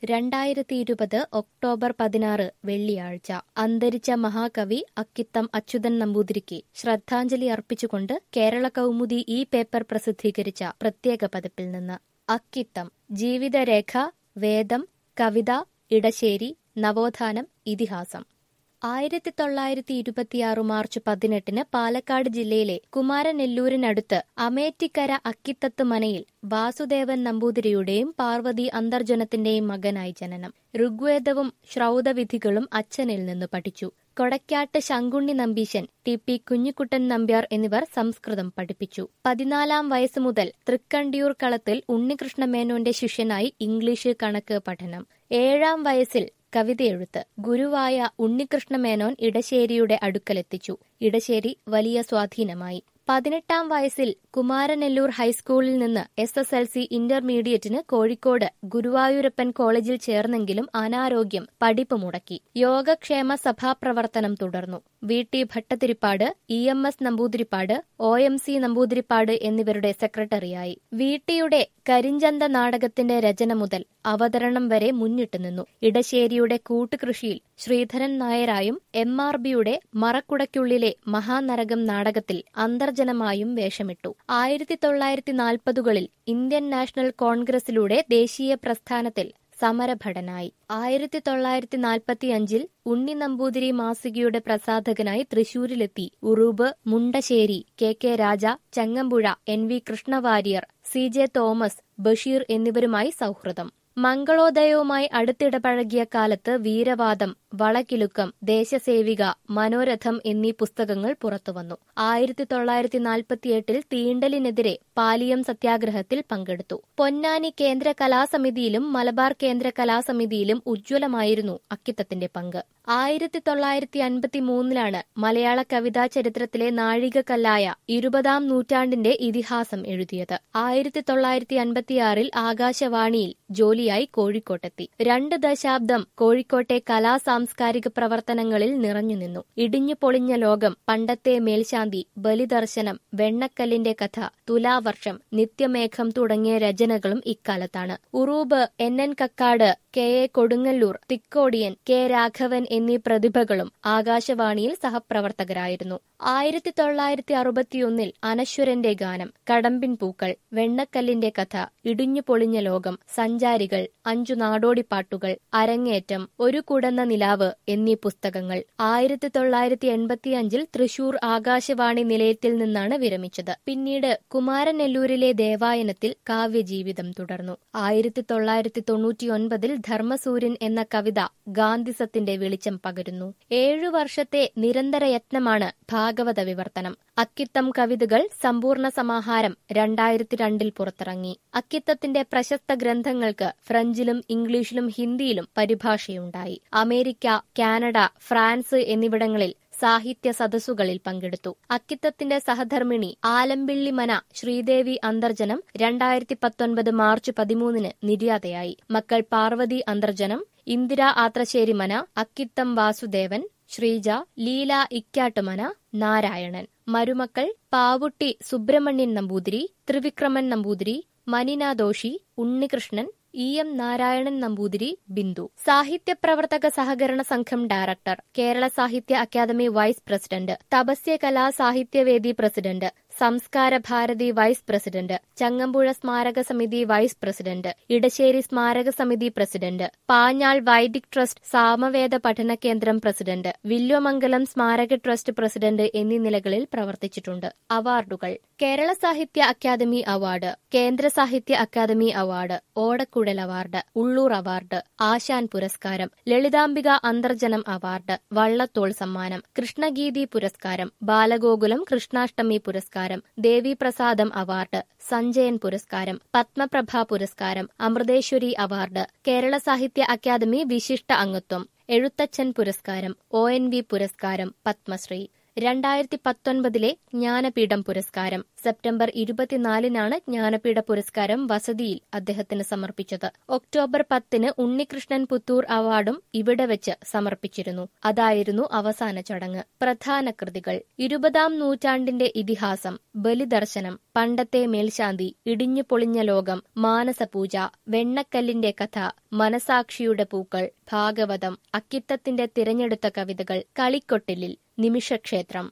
രണ്ടായിരത്തി ഇരുപത് ഒക്ടോബർ പതിനാറ് വെള്ളിയാഴ്ച അന്തരിച്ച മഹാകവി അക്കിത്തം അച്യുതൻ നമ്പൂതിരിക്ക് ശ്രദ്ധാഞ്ജലി അർപ്പിച്ചുകൊണ്ട് കേരള കൗമുദി ഈ പേപ്പർ പ്രസിദ്ധീകരിച്ച പ്രത്യേക പതിപ്പിൽ നിന്ന് അക്കിത്തം ജീവിതരേഖ വേദം കവിത ഇടശ്ശേരി നവോത്ഥാനം ഇതിഹാസം ആയിരത്തി തൊള്ളായിരത്തി ഇരുപത്തിയാറ് മാർച്ച് പതിനെട്ടിന് പാലക്കാട് ജില്ലയിലെ കുമാരനെല്ലൂരിനടുത്ത് അമേറ്റിക്കര അക്കിത്തത്ത് മനയിൽ വാസുദേവൻ നമ്പൂതിരിയുടെയും പാർവതി അന്തർജനത്തിന്റെയും മകനായി ജനനം ഋഗ്വേദവും ശ്രൗതവിധികളും അച്ഛനിൽ നിന്ന് പഠിച്ചു കൊടക്കാട്ട് ശങ്കുണ്ണി നമ്പീശൻ ടി പി കുഞ്ഞിക്കുട്ടൻ നമ്പ്യാർ എന്നിവർ സംസ്കൃതം പഠിപ്പിച്ചു പതിനാലാം വയസ്സ് മുതൽ തൃക്കണ്ടിയൂർ കളത്തിൽ ഉണ്ണികൃഷ്ണ മേനോന്റെ ശിഷ്യനായി ഇംഗ്ലീഷ് കണക്ക് പഠനം ഏഴാം വയസ്സിൽ കവിതയെഴുത്ത് ഗുരുവായ ഉണ്ണികൃഷ്ണ മേനോൻ ഇടശ്ശേരിയുടെ അടുക്കലെത്തിച്ചു ഇടശ്ശേരി വലിയ സ്വാധീനമായി പതിനെട്ടാം വയസ്സിൽ കുമാരനെല്ലൂർ ഹൈസ്കൂളിൽ നിന്ന് എസ് എസ് എൽ സി ഇന്റർമീഡിയറ്റിന് കോഴിക്കോട് ഗുരുവായൂരപ്പൻ കോളേജിൽ ചേർന്നെങ്കിലും അനാരോഗ്യം പഠിപ്പ് മുടക്കി യോഗക്ഷേമ സഭാ പ്രവർത്തനം തുടർന്നു V T Bhattathiripad E M S Namboodiripad O M C Namboodiripad എന്നിവരുടെ സെക്രട്ടറിയായി വി ടിയുടെ കരിഞ്ചന്ത നാടകത്തിന്റെ രചന മുതൽ അവതരണം വരെ മുന്നിട്ടു നിന്നു ഇടശ്ശേരിയുടെ കൂട്ടുകൃഷിയിൽ ശ്രീധരൻ നായരായും എം ആർ ബിയുടെ മറക്കുടയ്ക്കുള്ളിലെ മഹാനരകം നാടകത്തിൽ അന്തർജനമായും വേഷമിട്ടു ആയിരത്തി തൊള്ളായിരത്തി നാൽപ്പതുകളിൽ ഇന്ത്യൻ നാഷണൽ കോൺഗ്രസിലൂടെ ദേശീയ പ്രസ്ഥാനത്തിൽ സമരഭടനായി ആയിരത്തി തൊള്ളായിരത്തി നാൽപ്പത്തിയഞ്ചിൽ ഉണ്ണി നമ്പൂതിരി മാസികയുടെ പ്രസാധകനായി തൃശൂരിലെത്തി ഉറൂബ് മുണ്ടശ്ശേരി കെ കെ രാജ Changampuzha N V Krishna Warrier C J Thomas Basheer എന്നിവരുമായി സൗഹൃദം മംഗളോദയവുമായി അടുത്തിടപഴകിയ കാലത്ത് വീരവാദം വളകിലുക്കം ദേശസേവിക മനോരഥം എന്നീ പുസ്തകങ്ങൾ പുറത്തുവന്നു ആയിരത്തി തൊള്ളായിരത്തി നാൽപ്പത്തിയെട്ടിൽ തീണ്ടലിനെതിരെ പാലിയം സത്യാഗ്രഹത്തിൽ പങ്കെടുത്തു പൊന്നാനി കേന്ദ്ര കലാസമിതിയിലും മലബാർ കേന്ദ്ര കലാസമിതിയിലും ഉജ്ജ്വലമായിരുന്നു അക്കിത്തത്തിന്റെ പങ്ക് ആയിരത്തി തൊള്ളായിരത്തി അൻപത്തി മൂന്നിലാണ് മലയാള കവിതാ ചരിത്രത്തിലെ നാഴികക്കല്ലായ ഇരുപതാം നൂറ്റാണ്ടിന്റെ ഇതിഹാസം എഴുതിയത് ആയിരത്തി തൊള്ളായിരത്തി അൻപത്തിയാറിൽ ആകാശവാണിയിൽ ജോലിയായി കോഴിക്കോട്ടെത്തി രണ്ട് ദശാബ്ദം കോഴിക്കോട്ടെ കലാ സാംസ്കാരിക പ്രവർത്തനങ്ങളിൽ നിറഞ്ഞുനിന്നു ഇടിഞ്ഞു പൊളിഞ്ഞ ലോകം പണ്ടത്തെ മേൽശാന്തി ബലിദർശനം വെണ്ണക്കല്ലിന്റെ കഥ തുലാവർഷം നിത്യമേഘം തുടങ്ങിയ രചനകളും ഇക്കാലത്താണ് Uroob N N Kakkad K A Kodungallur Thikkodiyan K Raghavan എന്നീ പ്രതിഭകളും ആകാശവാണിയിൽ സഹപ്രവർത്തകരായിരുന്നു ആയിരത്തി തൊള്ളായിരത്തി അറുപത്തിയൊന്നിൽ അനശ്വരന്റെ ഗാനം കടമ്പിൻ പൂക്കൾ വെണ്ണക്കല്ലിന്റെ കഥ ഇടിഞ്ഞു പൊളിഞ്ഞ ലോകം സഞ്ചാരികൾ അഞ്ചു നാടോടിപ്പാട്ടുകൾ അരങ്ങേറ്റം ഒരു കുടന്ന നിലാവ് എന്നീ പുസ്തകങ്ങൾ ആയിരത്തി തൊള്ളായിരത്തി എൺപത്തിയഞ്ചിൽ തൃശൂർ ആകാശവാണി നിലയത്തിൽ നിന്നാണ് വിരമിച്ചത് പിന്നീട് കുമാരനെല്ലൂരിലെ ദേവായനത്തിൽ കാവ്യജീവിതം തുടർന്നു ആയിരത്തി തൊള്ളായിരത്തി തൊണ്ണൂറ്റിയൊൻപതിൽ ധർമ്മസൂര്യൻ എന്ന കവിത ഗാന്ധിസത്തിന്റെ വെളിച്ചം പകരുന്നു ഏഴു വർഷത്തെ നിരന്തര യത്നമാണ് ഭാഗവത വിവർത്തനം അക്കിത്തം കവിതകൾ സമ്പൂർണ്ണ സമാഹാരം രണ്ടായിരത്തി രണ്ടിൽ പുറത്തിറങ്ങി അക്കിത്തത്തിന്റെ പ്രശസ്ത ഗ്രന്ഥങ്ങൾക്ക് ഫ്രഞ്ചിലും ഇംഗ്ലീഷിലും ഹിന്ദിയിലും പരിഭാഷയുണ്ടായി അമേരിക്ക കാനഡ ഫ്രാൻസ് എന്നിവിടങ്ങളിൽ സാഹിത്യ സദസ്സുകളിൽ പങ്കെടുത്തു അക്കിത്തത്തിന്റെ സഹധർമ്മിണി ആലമ്പിള്ളി മന ശ്രീദേവി അന്തർജനം രണ്ടായിരത്തി പത്തൊൻപത് മാർച്ച് പതിമൂന്നിന് നിര്യാതയായി മക്കൾ പാർവതി അന്തർജനം ഇന്ദിര ആത്രശ്ശേരി മന അക്കിത്തം വാസുദേവൻ ശ്രീജ ലീല ഇക്കാട്ടുമന നാരായണൻ മരുമക്കൾ പാവുട്ടി സുബ്രഹ്മണ്യൻ നമ്പൂതിരി ത്രിവിക്രമൻ നമ്പൂതിരി മനിന ദോഷി Unnikrishnan E M Narayanan Namboothiri Bindu Sahitya Pravarthaka Sahakarana Sangham director Kerala Sahitya academy vice president Thapasya Kala Sahityavedi president Samskara Bharati vice president Changampuzha സ്മാരക സമിതി vice president Edassery Smaraka Samithi president Panjal Vaidik trust Samaveda Padana Kendram president Vilwamangalam സ്മാരക ട്രസ്റ്റ് പ്രസിഡന്റ് എന്നീ നിലകളിൽ പ്രവർത്തിച്ചിട്ടുണ്ട് അവാർഡുകൾ Kerala Sahitya academy award Kendra Sahitya academy award Odakkuzhal award Ulloor award Asan പുരസ്കാരം ലളിതാംബിക അന്തർജനം അവാർഡ് വള്ളത്തോൾ സമ്മാനം കൃഷ്ണഗീതി പുരസ്കാരം ബാലഗോകുലം കൃഷ്ണാഷ്ടമി പുരസ്കാരം ദേവിപ്രസാദം അവാർഡ് സഞ്ജയൻ പുരസ്കാരം പത്മപ്രഭ പുരസ്കാരം അമൃതേശ്വരി അവാർഡ് കേരള സാഹിത്യ അക്കാദമി വിശിഷ്ട അംഗത്വം എഴുത്തച്ഛൻ പുരസ്കാരം ഒ എൻ വി പുരസ്കാരം പത്മശ്രീ രണ്ടായിരത്തി പത്തൊൻപതിലെ ജ്ഞാനപീഠം പുരസ്കാരം സെപ്റ്റംബർ ഇരുപത്തിനാലിനാണ് ജ്ഞാനപീഠ പുരസ്കാരം വസതിയിൽ അദ്ദേഹത്തിന് സമർപ്പിച്ചത് ഒക്ടോബർ പത്തിന് ഉണ്ണികൃഷ്ണൻ പുത്തൂർ അവാർഡും ഇവിടെ വെച്ച് സമർപ്പിച്ചിരുന്നു അതായിരുന്നു അവസാന ചടങ്ങ് പ്രധാന കൃതികൾ ഇരുപതാം നൂറ്റാണ്ടിന്റെ ഇതിഹാസം ബലിദർശനം പണ്ടത്തെ മേൽശാന്തി ഇടിഞ്ഞു പൊളിഞ്ഞ ലോകം മാനസപൂജ വെണ്ണക്കല്ലിന്റെ കഥ മനസാക്ഷിയുടെ പൂക്കൾ ഭാഗവതം അക്കിത്തത്തിന്റെ തിരഞ്ഞെടുത്ത കവിതകൾ കളിക്കൊട്ടിലിൽ നിമിഷക്ഷേത്രം